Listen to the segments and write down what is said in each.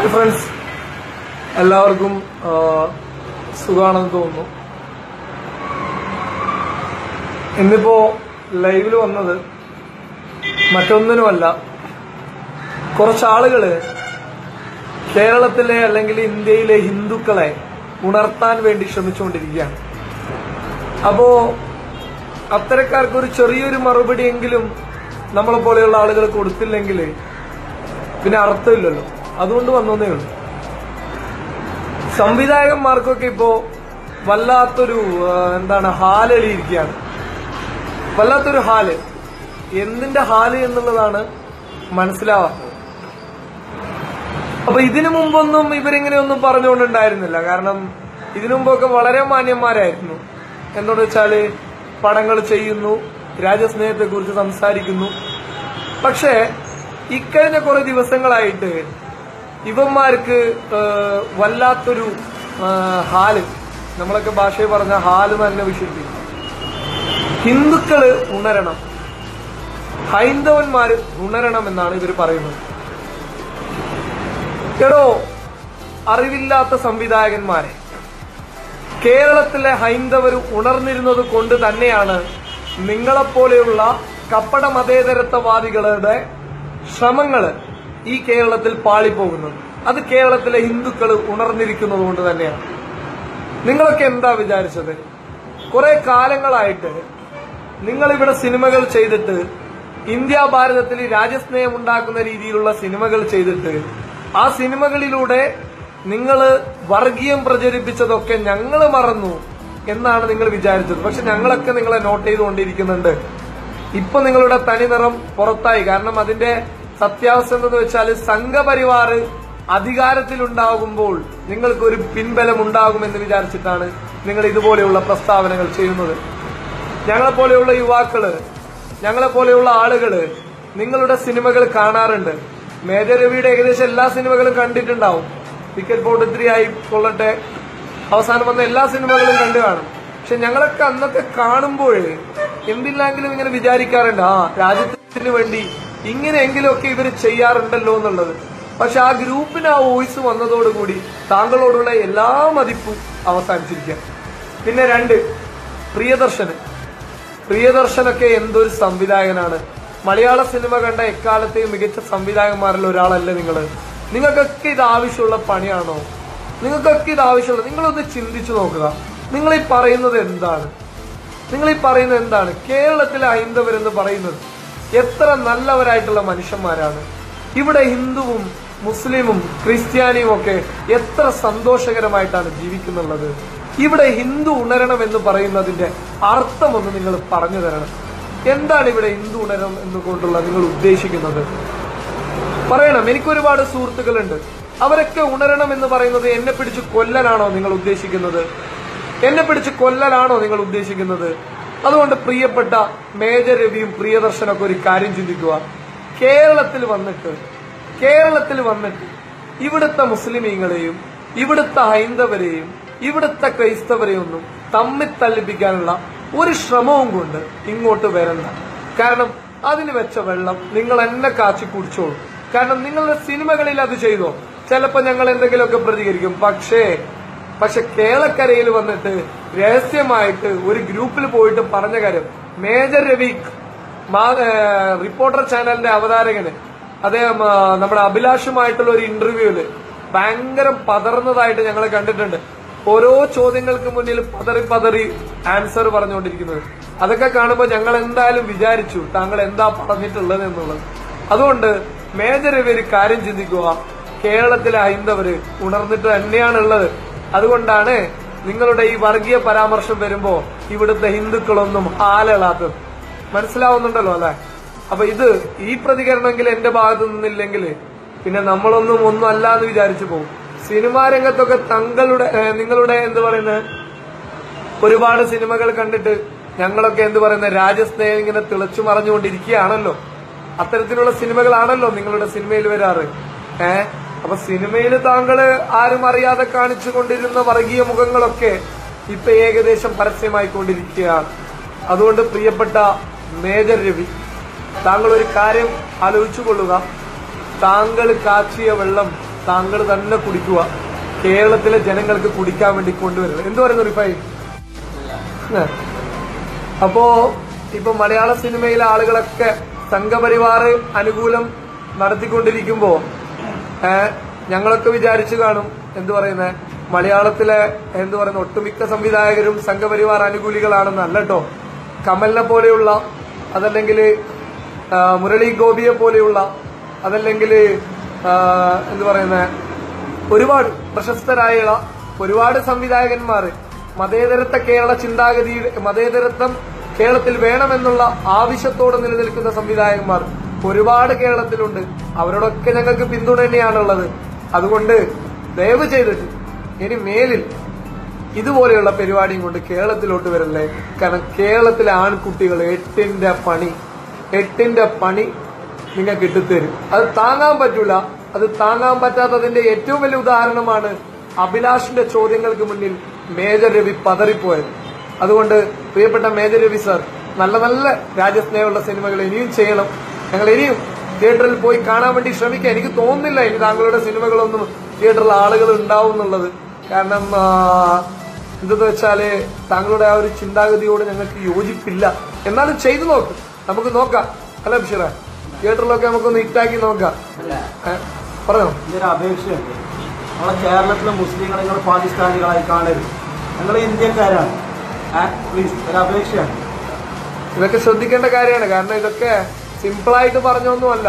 Friends എല്ലാവർക്കും ആ, സുഖാണെന്ന് തോന്നുന്നു ഇന്നിപ്പോ ലൈവിൽ വന്നത് മറ്റൊന്നിനുമല്ല കുറച്ചാളുകള് കേരളത്തിലെ അല്ലെങ്കിൽ ഇന്ത്യയിലെ ഹിന്ദുക്കളെ ഉണർത്താൻ വേണ്ടി ശ്രമിച്ചുകൊണ്ടിരിക്കുകയാണ് അപ്പോ അത്തരക്കാർക്ക് ഒരു ചെറിയൊരു മറുപടിയെങ്കിലും നമ്മളെ പോലെയുള്ള ആളുകൾ കൊടുത്തില്ലെങ്കിൽ പിന്നെ അർത്ഥമില്ലല്ലോ അതുകൊണ്ട് വന്നതേ ഉള്ളൂ സംവിധായകന്മാർക്കൊക്കെ ഇപ്പോ വല്ലാത്തൊരു ആ, എന്താണ് ഹാലെളിയിരിക്കുകയാണ് വല്ലാത്തൊരു ഹാല് എന്തിന്റെ ഹാല് എന്നുള്ളതാണ് മനസ്സിലാവാത്തത് അപ്പൊ ഇതിനു മുമ്പൊന്നും ഇവരിങ്ങനെ ഒന്നും പറഞ്ഞുകൊണ്ടുണ്ടായിരുന്നില്ല കാരണം ഇതിനു മുമ്പൊക്കെ വളരെ മാന്യന്മാരായിരുന്നു എന്തെന്ന് വെച്ചാല് പടങ്ങൾ ചെയ്യുന്നു രാജ്യസ്നേഹത്തെ കുറിച്ച് സംസാരിക്കുന്നു പക്ഷേ ഇക്കഴിഞ്ഞ കുറെ ദിവസങ്ങളായിട്ട് ഇവന്മാർക്ക് ആ, വല്ലാത്തൊരു ആ, ഹാല് നമ്മളൊക്കെ ഭാഷയിൽ പറഞ്ഞ ഹാല് തന്നെ വിശേഷിപ്പിക്കും ഹിന്ദുക്കള് ഉണരണം ഹൈന്ദവന്മാര് ഉണരണം എന്നാണ് ഇവർ പറയുന്നത് എടോ അറിവില്ലാത്ത സംവിധായകന്മാരെ കേരളത്തിലെ ഹൈന്ദവർ ഉണർന്നിരുന്നത് കൊണ്ട് തന്നെയാണ് നിങ്ങളെപ്പോലെയുള്ള കപ്പട മതേതരത്വവാദികളുടെ ശ്രമങ്ങള് ഈ കേരളത്തിൽ പാളിപ്പോകുന്നത് അത് കേരളത്തിലെ ഹിന്ദുക്കൾ ഉണർന്നിരിക്കുന്നത് കൊണ്ട് തന്നെയാണ് നിങ്ങളൊക്കെ എന്താ വിചാരിച്ചത് കുറെ കാലങ്ങളായിട്ട് നിങ്ങൾ ഇവിടെ സിനിമകൾ ചെയ്തിട്ട് ഇന്ത്യ ഭാരതത്തിൽ രാജ്യസ്നേഹം ഉണ്ടാക്കുന്ന രീതിയിലുള്ള സിനിമകൾ ചെയ്തിട്ട് ആ സിനിമകളിലൂടെ നിങ്ങൾ വർഗീയം പ്രചരിപ്പിച്ചതൊക്കെ ഞങ്ങൾ മറന്നു എന്നാണ് നിങ്ങൾ വിചാരിച്ചത് പക്ഷെ ഞങ്ങളൊക്കെ നിങ്ങളെ നോട്ട് ചെയ്തുകൊണ്ടിരിക്കുന്നുണ്ട് ഇപ്പൊ നിങ്ങളുടെ തനിനിറം പുറത്തായി കാരണം അതിന്റെ സത്യാവസ്ഥ എന്തെന്ന് വെച്ചാൽ സംഘപരിവാർ അധികാരത്തിലുണ്ടാകുമ്പോൾ നിങ്ങൾക്ക് ഒരു പിൻബലം ഉണ്ടാകുമെന്ന് വിചാരിച്ചിട്ടാണ് നിങ്ങൾ ഇതുപോലെയുള്ള പ്രസ്താവനകൾ ചെയ്യുന്നത് ഞങ്ങളെ പോലെയുള്ള യുവാക്കള് ഞങ്ങളെ പോലെയുള്ള ആളുകള് നിങ്ങളുടെ സിനിമകൾ കാണാറുണ്ട് മേജർ രവിയുടെ ഏകദേശം എല്ലാ സിനിമകളും കണ്ടിട്ടുണ്ടാവും ടിക്കറ്റ് ബോർഡ് ത്രീ ആയി കൊള്ളട്ടെ അവസാനം വന്ന എല്ലാ സിനിമകളും കണ്ടു കാണും പക്ഷെ ഞങ്ങളൊക്കെ അന്നൊക്കെ കാണുമ്പോൾ എന്തില്ലെങ്കിലും ഇങ്ങനെ വിചാരിക്കാറുണ്ട് ആ രാജ്യത്തിന് വേണ്ടി ഇങ്ങനെയെങ്കിലുമൊക്കെ ഇവർ ചെയ്യാറുണ്ടല്ലോ എന്നുള്ളത് പക്ഷെ ആ ഗ്രൂപ്പിന് ആ വോയിസ് വന്നതോടുകൂടി താങ്കളോടുള്ള എല്ലാ മതിപ്പും അവസാനിച്ചിരിക്കുക പിന്നെ രണ്ട് പ്രിയദർശന് പ്രിയദർശനൊക്കെ എന്തൊരു സംവിധായകനാണ് മലയാള സിനിമ കണ്ട എക്കാലത്തെയും മികച്ച സംവിധായകന്മാരിൽ ഒരാളല്ലേ നിങ്ങൾ നിങ്ങൾക്കൊക്കെ ഇത് ആവശ്യമുള്ള പണിയാണോ നിങ്ങൾക്കൊക്കെ ഇത് ആവശ്യമുള്ള നിങ്ങളൊന്ന് ചിന്തിച്ചു നോക്കുക നിങ്ങൾ ഈ പറയുന്നത് എന്താണ് നിങ്ങൾ ഈ പറയുന്നത് എന്താണ് കേരളത്തിലെ ഹൈന്ദവരെന്ന് പറയുന്നത് എത്ര നല്ലവരായിട്ടുള്ള മനുഷ്യന്മാരാണ് ഇവിടെ ഹിന്ദുവും മുസ്ലിമും ക്രിസ്ത്യാനിയും ഒക്കെ എത്ര സന്തോഷകരമായിട്ടാണ് ജീവിക്കുന്നുള്ളത് ഇവിടെ ഹിന്ദു ഉണരണം എന്ന് പറയുന്നതിന്റെ അർത്ഥമൊന്ന് നിങ്ങൾ പറഞ്ഞു തരണം എന്താണ് ഇവിടെ ഹിന്ദു ഉണരണം എന്നുകൊണ്ടുള്ള നിങ്ങൾ ഉദ്ദേശിക്കുന്നത് പറയണം എനിക്ക് ഒരുപാട് സുഹൃത്തുക്കളുണ്ട് അവരൊക്കെ ഉണരണം എന്ന് പറയുന്നത് എന്നെ പിടിച്ച് കൊല്ലനാണോ നിങ്ങൾ ഉദ്ദേശിക്കുന്നത് എന്നെ പിടിച്ച് കൊല്ലലാണോ നിങ്ങൾ ഉദ്ദേശിക്കുന്നത് അതുകൊണ്ട് പ്രിയപ്പെട്ട മേജർ രവിയും പ്രിയദർശനൊക്കെ ഒരു കാര്യം ചിന്തിക്കുക കേരളത്തിൽ വന്നിട്ട് കേരളത്തിൽ വന്നിട്ട് ഇവിടുത്തെ മുസ്ലിമീങ്ങളെയും ഇവിടുത്തെ ഹൈന്ദവരെയും ഇവിടുത്തെ ക്രൈസ്തവരെയും ഒന്നും തമ്മിൽ തല്ലിപ്പിക്കാനുള്ള ഒരു ശ്രമവും കൊണ്ട് ഇങ്ങോട്ട് വരണ്ട കാരണം അതിന് വെച്ച വെള്ളം നിങ്ങൾ എന്നെ കാച്ചി കുടിച്ചോളൂ കാരണം നിങ്ങളുടെ സിനിമകളിൽ അത് ചെയ്തോ ചിലപ്പോ ഞങ്ങൾ എന്തെങ്കിലുമൊക്കെ പ്രതികരിക്കും പക്ഷേ പക്ഷെ കേളക്കരയിൽ വന്നിട്ട് രഹസ്യമായിട്ട് ഒരു ഗ്രൂപ്പിൽ പോയിട്ട് പറഞ്ഞ കാര്യം മേജർ രവി മാ- ഏഹ് റിപ്പോർട്ടർ ചാനലിന്റെ അവതാരകന് അദ്ദേഹം ആ, നമ്മുടെ അഭിലാഷുമായിട്ടുള്ള ഒരു ഇന്റർവ്യൂവില് ഭയങ്കര പതർന്നതായിട്ട് ഞങ്ങൾ കണ്ടിട്ടുണ്ട് ഓരോ ചോദ്യങ്ങൾക്ക് മുന്നിൽ പതറി പതറി ആൻസർ പറഞ്ഞുകൊണ്ടിരിക്കുന്നത് അതൊക്കെ കാണുമ്പോൾ ഞങ്ങൾ എന്തായാലും വിചാരിച്ചു താങ്കൾ എന്താ പറഞ്ഞിട്ടുള്ളത് എന്നുള്ളത് അതുകൊണ്ട് മേജർ രവി ഒരു കാര്യം ചിന്തിക്കുക കേരളത്തിലെ ഹൈന്ദവര് ഉണർന്നിട്ട് തന്നെയാണുള്ളത് അതുകൊണ്ടാണ് നിങ്ങളുടെ ഈ വർഗീയ പരാമർശം വരുമ്പോ ഇവിടുത്തെ ഹിന്ദുക്കളൊന്നും ഹാലളാത്തത് മനസ്സിലാവുന്നുണ്ടല്ലോ അല്ലെ അപ്പൊ ഇത് ഈ പ്രതികരണമെങ്കിൽ എന്റെ ഭാഗത്ത് നിന്നില്ലെങ്കിൽ പിന്നെ നമ്മളൊന്നും ഒന്നും അല്ല എന്ന് വിചാരിച്ചു പോകും സിനിമാ രംഗത്തൊക്കെ തങ്ങളുടെ ഏഹ്, നിങ്ങളുടെ എന്ത് പറയുന്നത് ഒരുപാട് സിനിമകൾ കണ്ടിട്ട് ഞങ്ങളൊക്കെ എന്ത് പറയുന്ന രാജസ്നേഹം ഇങ്ങനെ തിളച്ചു മറഞ്ഞുകൊണ്ടിരിക്കുകയാണല്ലോ അത്തരത്തിലുള്ള സിനിമകളാണല്ലോ നിങ്ങളുടെ സിനിമയിൽ വരാറ് ഏ അപ്പൊ സിനിമയിൽ താങ്കള് ആരും അറിയാതെ കാണിച്ചു കൊണ്ടിരുന്ന വർഗീയ മുഖങ്ങളൊക്കെ ഇപ്പൊ ഏകദേശം പരസ്യമായിക്കൊണ്ടിരിക്കുകയാണ് അതുകൊണ്ട് പ്രിയപ്പെട്ട മേജർ രവി താങ്കൾ ഒരു കാര്യം ആലോചിച്ചു കൊള്ളുക താങ്കൾ കാച്ചിയ വെള്ളം താങ്കൾ തന്നെ കുടിക്കുക കേരളത്തിലെ ജനങ്ങൾക്ക് കുടിക്കാൻ വേണ്ടി കൊണ്ടുവരുന്നത് എന്ത് പറയുന്നു റിഫൈ ഏ. അപ്പോ ഇപ്പൊ മലയാള സിനിമയിലെ ആളുകളൊക്കെ സംഘപരിവാർ അനുകൂലം നടത്തിക്കൊണ്ടിരിക്കുമ്പോ ഏ, ഞങ്ങളൊക്കെ വിചാരിച്ചു കാണും എന്തു പറയുന്നത് മലയാളത്തിലെ എന്തു പറയുന്ന ഒട്ടുമിക്ക സംവിധായകരും സംഘപരിവാർ അനുകൂലികളാണെന്നല്ല കേട്ടോ കമലിനെ പോലെയുള്ള അതല്ലെങ്കിൽ മുരളി ഗോപിയെ പോലെയുള്ള അതല്ലെങ്കിൽ എന്തു പറയുന്നത് ഒരുപാട് പ്രശസ്തരായുള്ള ഒരുപാട് സംവിധായകന്മാർ മതേതരത്വ കേരള ചിന്താഗതിയുടെ മതേതരത്വം കേരളത്തിൽ വേണമെന്നുള്ള ആവശ്യത്തോടെ നിലനിൽക്കുന്ന സംവിധായകന്മാർ ഒരുപാട് കേരളത്തിലുണ്ട് അവരോടൊക്കെ ഞങ്ങൾക്ക് പിന്തുണ തന്നെയാണുള്ളത് അതുകൊണ്ട് ദയവ് ചെയ്തിട്ട് ഇനി മേലിൽ ഇതുപോലെയുള്ള പരിപാടിയും കൊണ്ട് കേരളത്തിലോട്ട് വരല്ലേ കാരണം കേരളത്തിലെ ആൺകുട്ടികൾ എട്ടിന്റെ പണി എട്ടിന്റെ പണി നിങ്ങൾക്ക് ഇട്ടുതരും അത് താങ്ങാൻ പറ്റൂല അത് താങ്ങാൻ പറ്റാത്തതിന്റെ ഏറ്റവും വലിയ ഉദാഹരണമാണ് അഭിലാഷിന്റെ ചോദ്യങ്ങൾക്ക് മുന്നിൽ മേജർ രവി പതറിപ്പോയത് അതുകൊണ്ട് പ്രിയപ്പെട്ട മേജർ രവി സർ നല്ല നല്ല രാജ്യസ്നേഹമുള്ള സിനിമകൾ ഇനിയും ചെയ്യണം ഞങ്ങൾ ഇനിയും തിയേറ്ററിൽ പോയി കാണാൻ വേണ്ടി ശ്രമിക്കാം എനിക്ക് തോന്നുന്നില്ല ഇനി താങ്കളുടെ സിനിമകളൊന്നും തിയേറ്ററിൽ ആളുകൾ ഉണ്ടാവും എന്നുള്ളത് കാരണം ആ, എന്തെന്ന് വെച്ചാല് താങ്കളുടെ ആ ഒരു ചിന്താഗതിയോട് ഞങ്ങൾക്ക് യോജിപ്പില്ല എന്നാലും ചെയ്തു നോക്ക് നമുക്ക് നോക്കാം അല്ല ബഷീറ തിയേറ്ററിലൊക്കെ നമുക്കൊന്ന് ഹിറ്റാക്കി നോക്കാം ഏ, പറഞ്ഞോ ഇതൊരു അപേക്ഷയുണ്ട് നമ്മളെ കേരളത്തിലെ മുസ്ലിങ്ങളെ നിങ്ങൾ പാകിസ്ഥാനികളായി കാണരുത് ഞങ്ങൾ ഇന്ത്യക്കാരാണ് പ്ലീസ് ഒരു അപേക്ഷയാണ് ഇതൊക്കെ ശ്രദ്ധിക്കേണ്ട കാര്യമാണ് കാരണം ഇതൊക്കെ സിമ്പിളായിട്ട് പറഞ്ഞൊന്നുമല്ല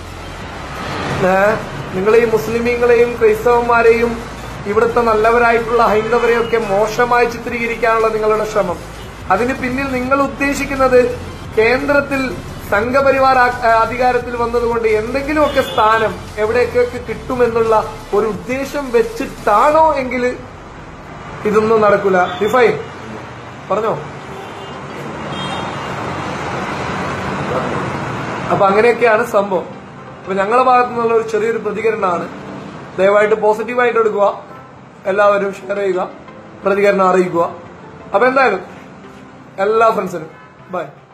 നിങ്ങൾ ഈ മുസ്ലിമീങ്ങളെയും ക്രൈസ്തവന്മാരെയും ഇവിടുത്തെ നല്ലവരായിട്ടുള്ള ഹൈന്ദവരെയൊക്കെ മോശമായി ചിത്രീകരിക്കാനുള്ള നിങ്ങളുടെ ശ്രമം അതിന് പിന്നിൽ നിങ്ങൾ ഉദ്ദേശിക്കുന്നത് കേന്ദ്രത്തിൽ സംഘപരിവാർ ആ- ആ, അധികാരത്തിൽ വന്നതുകൊണ്ട് എന്തെങ്കിലുമൊക്കെ സ്ഥാനം എവിടേക്കൊക്കെ കിട്ടുമെന്നുള്ള ഒരു ഉദ്ദേശം വെച്ചിട്ടാണോ എങ്കിൽ ഇതൊന്നും നടക്കൂല റിഫൈൻ പറഞ്ഞോ അപ്പൊ അങ്ങനെയൊക്കെയാണ് സംഭവം അപ്പൊ ഞങ്ങളുടെ ഭാഗത്തു നിന്നുള്ള ഒരു ചെറിയൊരു പ്രതികരണമാണ് ദയവായിട്ട് പോസിറ്റീവായിട്ട് എടുക്കുക എല്ലാവരും ഷെയർ ചെയ്യുക പ്രതികരണം അറിയിക്കുക അപ്പൊ എന്തായാലും എല്ലാ ഫ്രണ്ട്സിനും ബൈ